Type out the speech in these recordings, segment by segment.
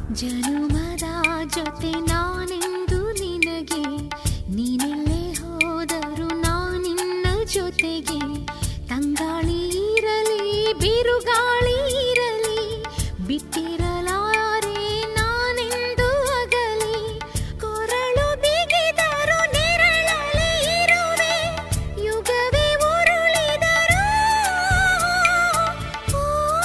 ಜನುಮದ ಜೊತೆ ನಾನೆಂದು ನಿನಗೆ ನೀನೆಲ್ಲೇ ಹೋದರು ನಾನಿನ್ನ ಜೊತೆಗೆ ತಂಗಾಳಿ ಇರಲಿ ಬಿರುಗಾಳಿ ಇರಲಿ ಬಿಟ್ಟಿರಲಾರೆ ನಾನೆಂದು ಅಗಲಿ ಕೊರಳು ಬಿಗಿದರು ನೆರಳಲ್ಲಿ ಇರುವೆ ಯುಗವೇ ಉರುಳಿದರು ಓ,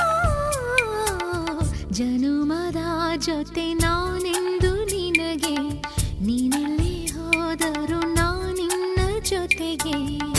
ಜನುಮದ ಜೊತೆ ನಾನೆಂದು ನಿನಗೆ ನೀನೆಲ್ಲೇ ಹೋದರು ನಾನಿನ್ನ ಜೊತೆಗೆ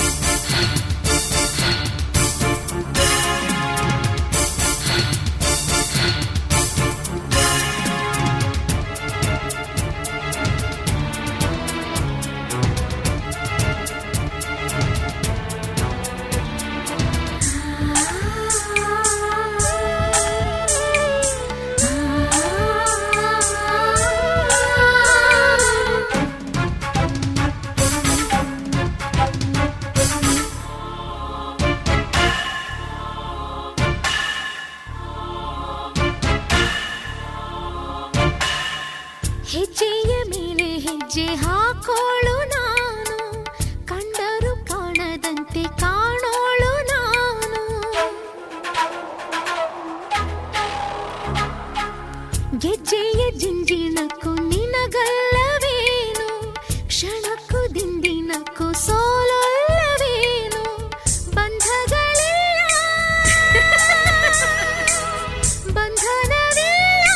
ಹೆಜ್ಜೆಯ ಮೇಲೆ ಹೆಜ್ಜೆ ಹಾಕೋಳು ನಾನು ಕಂಡರು ಕಾಣದಂತೆ ಕಾಣೋಳು ನಾನು ಗೆಜ್ಜೆಯ ಜಿಂಜಿಣಕ್ಕೂ ನಿನಗಲ್ಲವೇನು ಕ್ಷಣಕ್ಕೂ ದಿಂದಿನಕ್ಕೂ ಸೋಲಲ್ಲವೇನು ಬಂಧಗಳಿಲ್ಲ ಬಂಧನವಿಲ್ಲ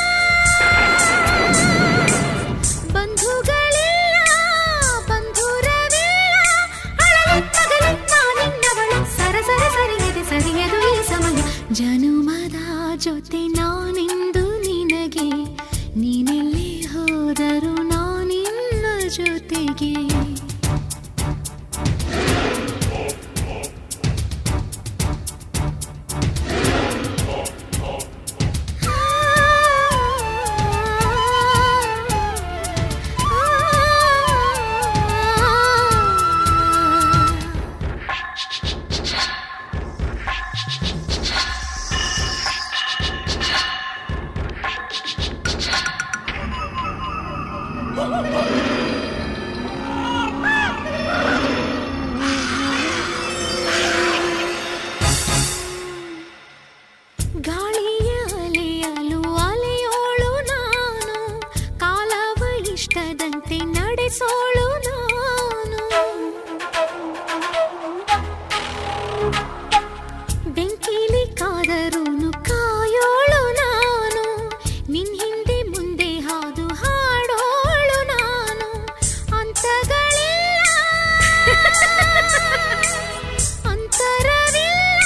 ಬಂಧುಗಳಿಲ್ಲ ಬಂಧುರವಿಲ್ಲ ಅಳಲು ತಗಲು ನಾನಿನ್ನವಳು ಸರ ಸರ ಸರಿಯದೆ ಸರಿಯದು ಈ ಸಮಯ ಜನುಮದ ಜೊತೆ ನಾನೆಂದು ನಿನಗೆ ನೀನೆಲ್ಲೇ ಹೋದರು ನಾನಿನ್ನ ಜೊತೆಗೆ ಗಾಳಿಯ ಅಲೆಯಲು ಅಲೆಯೋಳು ನಾನು ಕಾಲವ ಇಷ್ಟದಂತೆ ನಡೆಸೋಳು ನಾನು ಬೆಂಕಿಲಿ ಕಾದರೂನು ಕಾಯೋಳು ನಾನು ನಿನ್ ಹಿಂದೆ ಮುಂದೆ ಹಾದು ಹಾಡೋಳು ನಾನು ಅಂತಗಳಿಲ್ಲ ಅಂತರವಿಲ್ಲ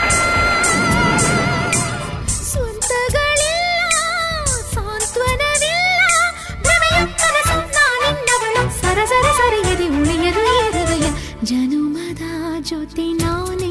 ಸ್ವಂತಗಳಿಲ್ಲ ಸಾಂತ್ವನವಿಲ್ಲ ಭ್ರಮೆಯ ಕನಸು ನಾನಿನ್ನವಳು ಸರ ಸರ ಸರಿಯದೆ ಉಳಿಯದು ಈ ಹೃದಯ ಜನುಮದ ಜೊತೆ ನಾನು